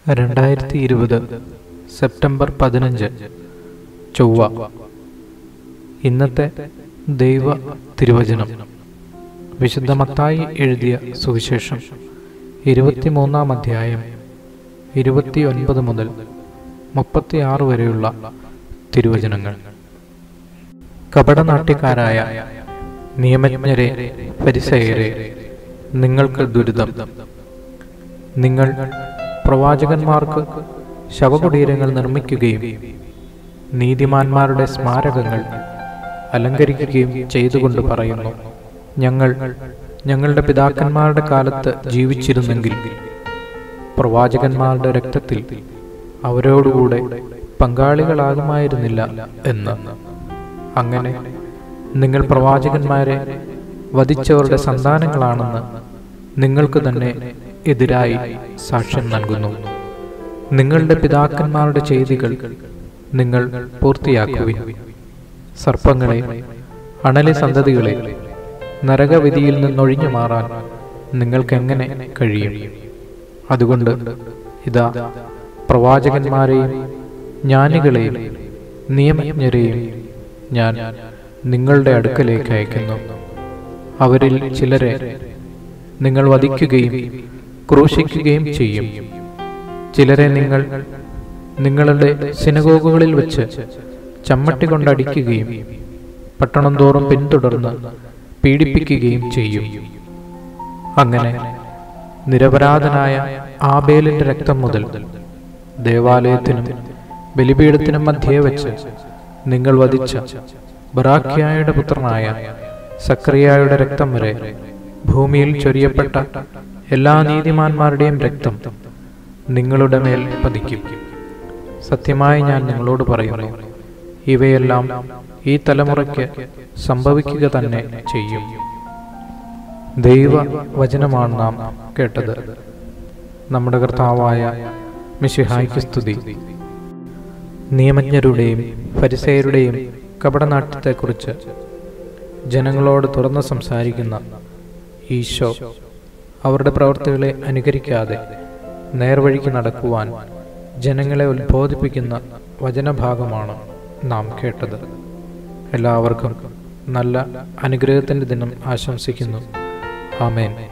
രണ്ടായിരത്തി ഇരുപത് സെപ്റ്റംബർ പതിനഞ്ച് ചൊവ്വ ഇന്നത്തെ ദൈവ തിരുവചനം വിശുദ്ധ മത്തായി എഴുതിയ സുവിശേഷം ഇരുപത്തിമൂന്നാം അധ്യായം ഇരുപത്തിയൊൻപത് മുതൽ മുപ്പത്തിയാറ് വരെയുള്ള തിരുവചനങ്ങൾ കപടനാട്യക്കാരായ നിയമജ്ഞരെ പരിസയരെ നിങ്ങൾക്ക് ദുരിതം നിങ്ങൾ പ്രവാചകന്മാർക്ക് ശവകുടീരങ്ങൾ നിർമ്മിക്കുകയും നീതിമാന്മാരുടെ സ്മാരകങ്ങൾ അലങ്കരിക്കുകയും ചെയ്തുകൊണ്ട് പറയുന്നു ഞങ്ങൾ ഞങ്ങളുടെ പിതാക്കന്മാരുടെ കാലത്ത് ജീവിച്ചിരുന്നെങ്കിൽ പ്രവാചകന്മാരുടെ രക്തത്തിൽ അവരോടുകൂടെ പങ്കാളികളാകുമായിരുന്നില്ല എന്ന് അങ്ങനെ നിങ്ങൾ പ്രവാചകന്മാരെ വധിച്ചവരുടെ സന്താനങ്ങളാണെന്ന് നിങ്ങൾക്ക് തന്നെ എതിരായി സാക്ഷ്യം നൽകുന്നു നിങ്ങളുടെ പിതാക്കന്മാരുടെ ചെയ്തികൾ നിങ്ങൾ പൂർത്തിയാക്കുവിൻ സർപ്പങ്ങളെ അണലി സന്തതികളെ നരകവിധിയിൽ നിന്നൊഴിഞ്ഞു മാറാൻ നിങ്ങൾക്കെങ്ങനെ കഴിയും അതുകൊണ്ട് ഇതാ പ്രവാചകന്മാരെയും ജ്ഞാനികളെയും നിയമജ്ഞരെയും ഞാൻ നിങ്ങളുടെ അടുക്കലേക്ക് അയക്കുന്നു അവരിൽ ചിലരെ നിങ്ങൾ വധിക്കുകയും ക്രൂശിക്കുകയും ചെയ്യും ചിലരെ നിങ്ങൾ നിങ്ങളുടെ സിനഗോഗുകളിൽ വെച്ച് ചമ്മട്ടി കൊണ്ടടിക്കുകയും പട്ടണം തോറും പിന്തുടർന്ന് പീഡിപ്പിക്കുകയും ചെയ്യും അങ്ങനെ നിരപരാധനായ ആബേലിന്റെ രക്തം മുതൽ ദേവാലയത്തിനും ബലിപീഠത്തിനും മധ്യേ വെച്ച് നിങ്ങൾ വധിച്ച ബറാഖ്യായുടെ പുത്രനായ സക്രിയായുടെ രക്തം വരെ ഭൂമിയിൽ ചൊരിയപ്പെട്ട എല്ലാ നീതിമാന്മാരുടെയും രക്തം നിങ്ങളുടെ മേൽ പതിക്കും സത്യമായി ഞാൻ നിങ്ങളോട് പറയുന്നു ഇവയെല്ലാം ഈ തലമുറയ്ക്ക് സംഭവിക്കുക തന്നെ ചെയ്യും ദൈവ വചനമാണ് നാം കേട്ടത് നമ്മുടെ കർത്താവായ മിശിഹായ്ക്ക് സ്തുതി നിയമജ്ഞരുടെയും പരിസയരുടെയും കപടനാട്യത്തെക്കുറിച്ച് ജനങ്ങളോട് തുറന്ന് സംസാരിക്കുന്ന ഈശോ അവരുടെ പ്രവർത്തികളെ അനുകരിക്കാതെ നേർവഴിക്ക് നടക്കുവാൻ ജനങ്ങളെ ഉത്ബോധിപ്പിക്കുന്ന വചനഭാഗമാണ് നാം കേട്ടത് എല്ലാവർക്കും നല്ല അനുഗ്രഹത്തിൻ്റെ ദിനം ആശംസിക്കുന്നു ആമേൻ